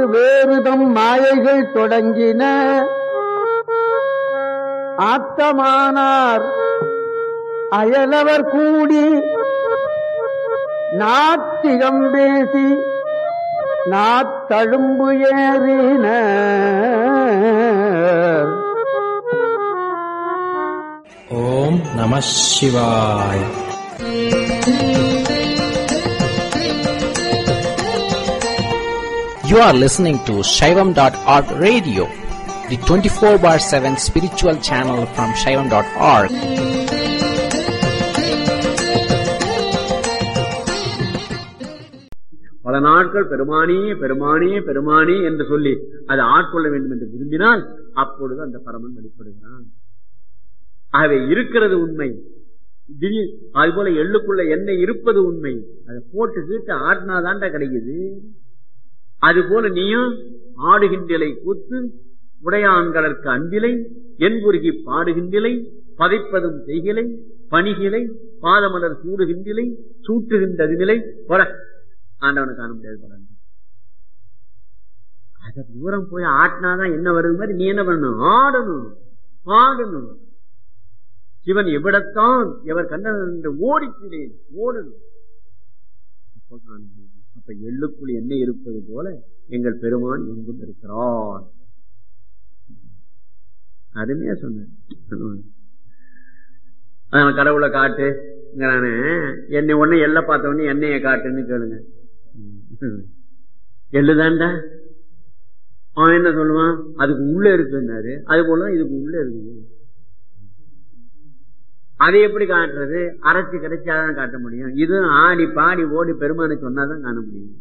வேறுதம் மாயைகள் தொடங்கின ஆத்தமானார் அயலவர் கூடி நாத்திகம் பேசி நாத்தழும்பு ஏறின ஓம் நம சிவாய் You are listening to Shaivam.org radio, the 24 bar 7 spiritual channel from Shaivam.org. பல நாட்கள் பெருமானே பெருமானே பெருமானே என்று சொல்லி அதை ஆட்கொள்ள வேண்டும் என்று விரும்பினால் அப்பொழுது அந்த பரமன் வெளிப்படுகிறான் ஆகவே இருக்கிறது உண்மை திடீர் அது போல எள்ளுக்குள்ள எண்ணெய் இருப்பது உண்மை அதை போட்டு கீட்டு ஆடினாதான்டா கிடைக்குது அது போல நீயும் ஆடுகின்றலை கூத்து உடையான்களற்கு அன்பிலை என்புருகி பாடுகின்றலை பதைப்பதும் செய்கிலை பணிகிலை பாதமலர் சூடுகின்றலை சூட்டுகின்றது நிலை போட ஆண்டவனை காண முடியாது போறாங்க அத தூரம் போய் ஆட்டினாதான் என்ன வருது மாதிரி நீ என்ன பண்ணணும் ஆடணும் பாடணும் சிவன் எவ்விடத்தான் எவர் கண்டனர் என்று ஓடிக்கிறேன் ஓடணும் அப்ப காண முடியும். அப்ப எள்ளுக்குள் என்ன இருப்பது போல எங்கள் பெருமான் எங்கும் இருக்கிறார் அருமையா சொன்னேன் அதனால கடவுளை காட்டு நானு என்னை ஒண்ணு எல்லை பார்த்த உடனே எண்ணெய காட்டுன்னு கேளுங்க எள்ளுதான்டா அவன் என்ன சொல்லுவான் அதுக்கு உள்ள இருக்குன்னாரு அது போலதான் இதுக்கு உள்ள இருக்குது அதை எப்படி காட்டுறது அரைச்சு கிடைச்சாதான் காட்ட முடியும் இது ஆடி பாடி ஓடி பெருமானை சொன்னாதான் காண முடியும்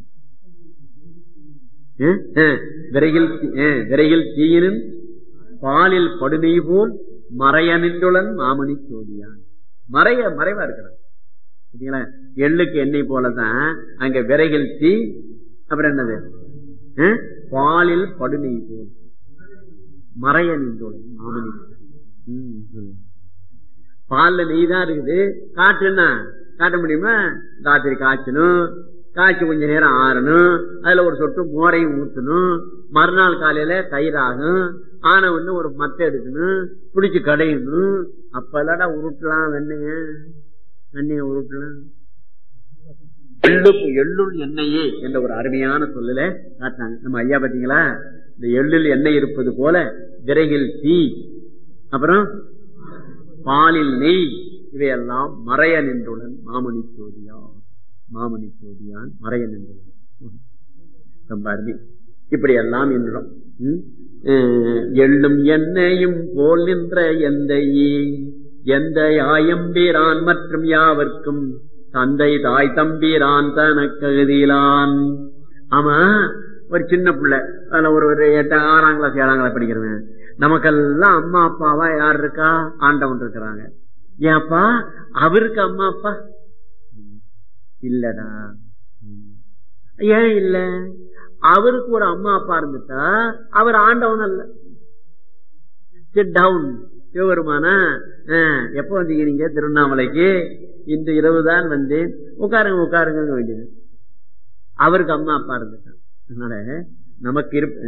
அஹ், அஹ், விரையில் தீ- அஹ், விரையில் தீயினும் பாலில் படுமை போல் மறைய நின்றுளன் மாமணி சோதியான் மறைய மறைவா இருக்கிறார் சரிங்களா எள்ளுக்கு எண்ணெய் போலதான் அங்க விரைகள் தீ அப்புறம் என்னது அஹ், பாலில் படுமை போல் மறைய நின்றுளன் மாமணி ம், ம். பால்ல நெய் தான் இருக்குது காற்று என்ன காட்ட முடியுமா ராத்திரி காய்ச்சணும் காய்ச்சி கொஞ்ச நேரம் ஆறணும் அதுல ஒரு சொட்டு மோரையும் ஊத்தணும் மறுநாள் காலையில தயிராகும் ஆன வந்து ஒரு மத்தை எடுக்கணும் பிடிச்சு கடையணும் அப்பலடா உருட்டலாம் வெண்ணைய வெண்ணைய உருட்டலாம் எள்ளு எள்ளுள் எண்ணெயே என்ற ஒரு அருமையான சொல்லல காட்டாங்க நம்ம ஐயா பாத்தீங்களா இந்த எள்ளில் எண்ணெய் இருப்பது போல விரைகில் தீ அப்புறம் பாலில் நெய் இவையெல்லாம் மறைய நின்றுடன் மாமணி சோதியா மாமணி சோதியான் மறைய நின்றுடன் ரொம்ப அருமை இப்படி எல்லாம் என்றும் ம்? அஹ், எள்ளும் எண்ணெயும் போல் நின்ற எந்தையே எந்த ஆயம்பீரான் மற்றும் யாவர்க்கும் தந்தை தாய் தம்பீரான் தனக்ககுதியிலான் ஆமா ஒரு சின்ன பிள்ளை அதுல ஒரு ஒரு எட்டு ஆறாம் கிளாஸ் ஏழாம் கிளாஸ் படிக்கிறவன் நமக்கெல்லாம் அம்மா அப்பாவா யார் இருக்கா ஆண்டவன் இருக்கிறாங்க ஏப்பா அவருக்கு அம்மா அப்பா இல்லடா ஏன் இல்ல அவருக்கு ஒரு அம்மா அப்பா இருந்துட்டா அவர் ஆண்டவன் அல்ல சிட் டவுன் சிவபெருமானா அஹ், எப்ப வந்தீங்க நீங்க திருவண்ணாமலைக்கு இன்று இரவு தான் வந்தேன் உட்காருங்க உட்காருங்க வேண்டியது அவருக்கு அம்மா அப்பா இருந்துட்டான் அதனால நமக்கு இருப்ப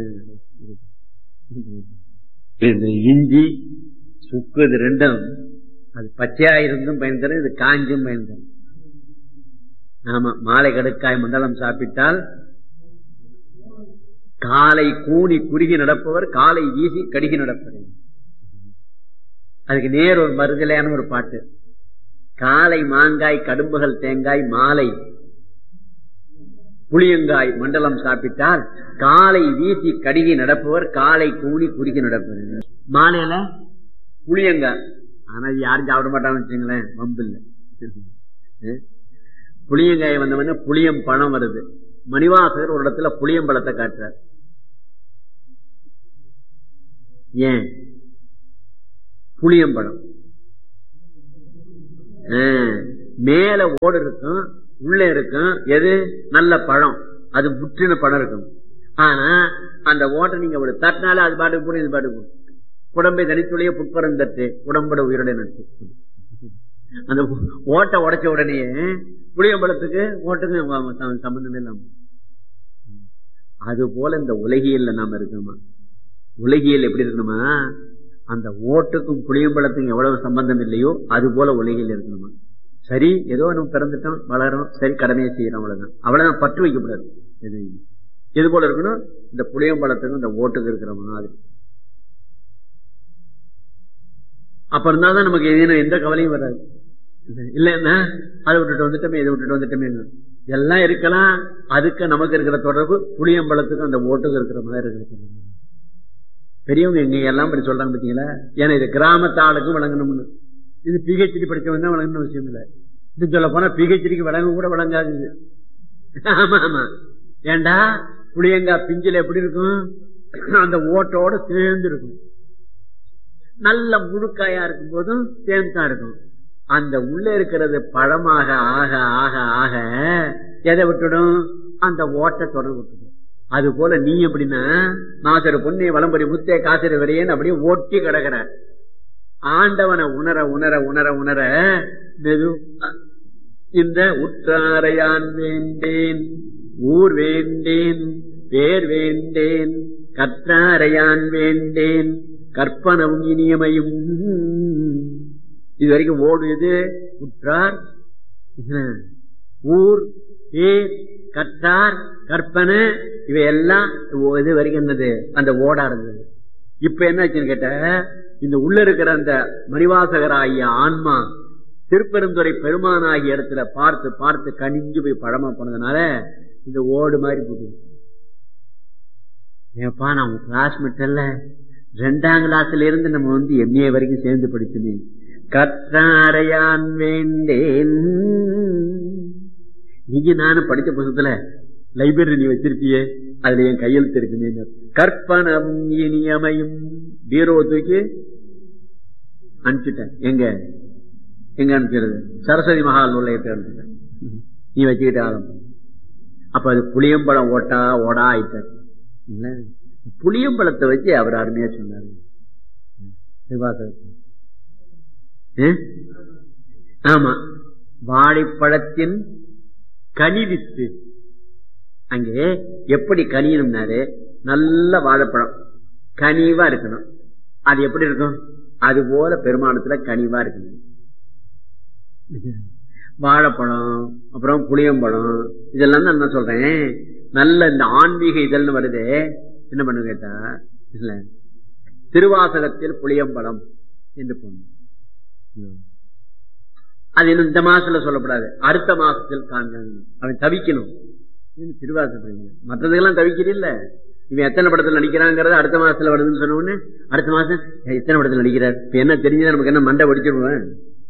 இந்த இஞ்சி சுக்கு இது ரெண்டும் அது பச்சையா இருந்தும் பயன் தரும் இது காஞ்சும் பயன் தரும் ஆமா மாலை கடுக்காய் மண்டலம் சாப்பிட்டால் காலை கூனி குறுகி நடப்பவர் காலை வீசி கடுகி நடப்பவர் அதுக்கு நேர் ஒரு மறுதலையான ஒரு பாட்டு காலை மாங்காய் கடும்புகள் தேங்காய் மாலை புளியங்காய் மண்டலம் சாப்பிட்டால் காலை வீசி கடுகி நடப்பவர் காலை கூணி குறுகி நடப்பவர் மாலையில புளியங்காய் ஆனா இது யாரும் சாப்பிட மாட்டான்னு வச்சுங்களேன் வம்பு இல்ல அஹ்? புளியங்காய் வந்த வந்து புளியம் பழம் வருது மணிவாசகர் ஒரு இடத்துல புளியம்பழத்தை காட்டுறார் ஏன் புளியம்பழம் ஆஹ், மேல ஓடு இருக்கும் உள்ள இருக்கும் எது நல்ல பழம் அது முற்றின பழம் இருக்கும் ஆனா அந்த ஓட்டை நீங்க ஒரு தட்டினாலே அது பாட்டுக்கு போடும் இது பாட்டுக்கு போடும் குடம்பை தனித்துடைய புட்பரந்தட்டு உடம்பட உயிரோட நட்டு அந்த ஓட்டை உடைச்ச உடனே புளியம்பழத்துக்கு ஓட்டுக்கு சம்பந்தமே இல்லாம அது போல இந்த உலகியல்ல நாம இருக்கணுமா உலகியல் எப்படி இருக்கணுமா அந்த ஓட்டுக்கும் புளியம்பழத்துக்கும் எவ்வளவு சம்பந்தம் இல்லையோ அது போல உலகில் இருக்கணுமா சரி ஏதோ நம்ம பிறந்துட்டோம் வளரோம் சரி கடமையை செய்யறோம் அவ்வளவுதான் அவ்வளவுதான் பற்று வைக்கக்கூடாது எது எது போல இருக்கணும் இந்த புளியம்பழத்துக்கும் இந்த ஓட்டுக்கு இருக்கிற மாதிரி அப்ப இருந்தாதான் நமக்கு எதுவும் எந்த கவலையும் வராது இல்லைன்னா அதை விட்டுட்டு வந்துட்டோமே இதை விட்டுட்டு வந்துட்டோமே எல்லாம் இருக்கலாம் அதுக்கு நமக்கு இருக்கிற தொடர்பு புளியம்பழத்துக்கும் அந்த ஓட்டுக்கு இருக்கிற மாதிரி இருக்கிறது பெரியவங்க எங்க எல்லாம் படி சொல்றாங்க பாத்தீங்களா ஏன்னா இது கிராமத்து ஆளுக்கும் வழங்கணும்னு இது பிஹெச்டி படிச்சவங்க தான் வழங்கணும் விஷயம் இல்லை இது சொல்ல போனா பிஹெச்டிக்கு வழங்க கூட வழங்காது இது ஆமா ஆமா ஏண்டா புளியங்காய் பிஞ்சில எப்படி இருக்கும் அந்த ஓட்டோட சேர்ந்து இருக்கும் நல்ல முழுக்காயா இருக்கும் போதும் சேர்ந்து தான் இருக்கும் அந்த உள்ள இருக்கிறது பழமாக ஆக ஆக ஆக எதை விட்டுடும் அந்த ஓட்ட தொடர்பு விட்டுடும் அது போல நீ எப்படின்னா நாசர பொண்ணை வளம்பரி முத்தே காசிர வரையன்னு அப்படியே ஓட்டி கிடக்கிற ஆண்டவனை உணர உணர உணர உணர மெது இந்த உற்றாரையான் வேண்டேன் ஊர் வேண்டேன் பேர் வேண்டேன் கற்றாரையான் வேண்டேன் கற்பனவும் இனியமையும் இது வரைக்கும் ஓடுது உற்றார் ஊர் பேர் கற்றார் கற்பனை இவையெல்லாம் இது வரைக்கும் என்னது அந்த ஓடா இருந்தது இப்ப என்னாச்சுன்னு கேட்ட இந்த உள்ள இருக்கிற அந்த மணிவாசகராகிய ஆன்மா திருப்பெருந்துறை பெருமானாகிய இடத்துல பார்த்து பார்த்து கனிஞ்சு போய் பழமா போனதுனால இந்த ஓடு மாதிரி போகுது ஏப்பா நான் கிளாஸ்மேட் அல்ல ரெண்டாம் கிளாஸ்ல இருந்து நம்ம வந்து எம்ஏ வரைக்கும் சேர்ந்து படிச்சுனே கற்றாரையான் வேண்டேன் நீங்க நானும் படிச்ச புத்தகத்துல லைப்ரரி நீ வச்சிருப்பியே அதுல என் கையெழுத்து இருக்குன்னு கற்பனம் இனியமையும் பீரோ தூக்கி அனுப்பிச்சிட்டேன் எங்க எங்க அனுப்பிச்சிருது சரஸ்வதி மகால் நூலயத்தை அனுப்பிச்சிட்டேன் நீ வச்சுக்கிட்ட ஆளும் அப்ப அது புளியம்பழம் ஓட்டா ஓடா ஆயிட்டார் இல்ல புளியம்பழத்தை வச்சு அவர் அருமையா சொன்னாரு ஆமா வாழைப்பழத்தின் கனிவித்து அங்கே எப்படி கனியணும்னாரு நல்ல வாழைப்பழம் கனிவா இருக்கணும் அது எப்படி இருக்கும் அது போல பெருமானத்துல கனிவா இருக்கணும் வாழைப்பழம் அப்புறம் புளியம்பழம் இதெல்லாம் தான் நான் சொல்றேன் நல்ல இந்த ஆன்மீக இதழ்னு வருது என்ன பண்ணு கேட்டா இல்ல திருவாசகத்தில் புளியம்பழம் என்று பொண்ணு அது இன்னும் இந்த மாசத்துல சொல்லப்படாது அடுத்த மாசத்தில் காண்க அவன் தவிக்கணும் திருவாசகம் மற்றதுக்கெல்லாம் தவிக்கிறீல்ல இவன் எத்தனை படத்துல நடிக்கிறாங்கிறது அடுத்த மாசத்துல வருதுன்னு சொன்ன உடனே அடுத்த மாசம் எத்தனை படத்துல நடிக்கிறார் இப்ப என்ன தெரிஞ்சதா நமக்கு என்ன மண்டை படிச்சிருவேன்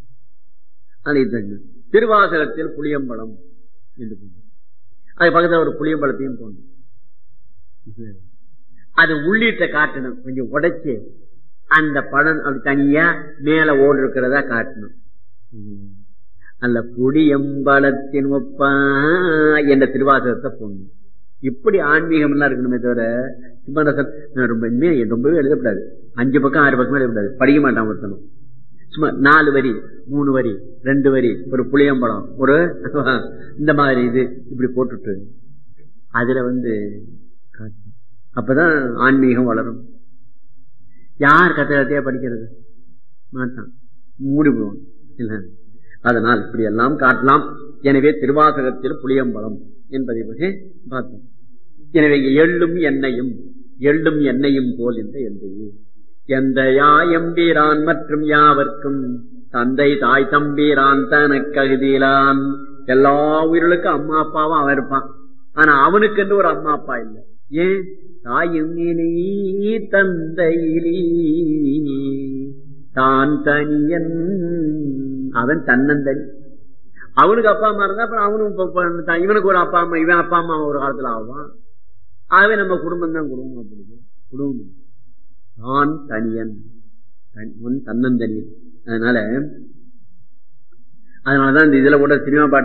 திருவாசகத்தில் புளியம்பழம் என்று பொண்ணு அது பக்கத்துல ஒரு புளியம்பழத்தையும் போடணும் அது உள்ளிட்ட காட்டணும் கொஞ்சம் உடைச்சு அந்த பழம் அப்படி தனியா மேல ஓடு இருக்கிறதா காட்டணும் அல்ல புடியம்பலத்தின் ஒப்பா என்ற திருவாசகத்தை போடணும் இப்படி ஆன்மீகம் எல்லாம் இருக்கணுமே தவிர சும்மா ரொம்ப ரொம்பவே எழுதக்கூடாது அஞ்சு பக்கம் ஆறு பக்கம் எழுதக்கூடாது படிக்க மாட்டான் ஒருத்தனும் சும்மா நாலு வரி மூணு வரி ரெண்டு வரி ஒரு புளியம்பழம் ஒரு இந்த மாதிரி இது இப்படி போட்டுட்டு அதுல வந்து அப்பதான் ஆன்மீகம் வளரும் யார் கத்த கத்தையா படிக்கிறது மாட்டான் மூடி போவான் இல்ல அதனால் இப்படி எல்லாம் காட்டலாம் எனவே திருவாசகத்தில் புளியம்பலம் என்பதை பற்றி பார்த்தோம் எனவே எள்ளும் எண்ணெயும் எள்ளும் எண்ணெயும் போல் இந்த எந்தையே எந்த யா எம்பீரான் மற்றும் யாவர்க்கும் தந்தை தாய் தம்பீரான் தனக்ககுதியிலான் எல்லா உயிர்களுக்கும் அம்மா அப்பாவும் அவன் இருப்பான் ஆனா அவனுக்கு என்று ஒரு அம்மா அப்பா இல்லை ஏன் தாயும் தந்தையிலி தான் தனியன் அவன் தன்னந்தனி அவனுக்கு அப்பா அம்மா இருந்தா அப்புறம் அவனும் இவனுக்கு ஒரு அப்பா அம்மா இவன் அப்பா அம்மா ஒரு காலத்துல ஆவான் ஆகவே நம்ம குடும்பம் தான் குடும்பம் அப்படி குடும்பம் தான் தனியன் தன்னந்தனியன் அதனால அதனாலதான் இந்த இதுல கூட சினிமா பாட்டு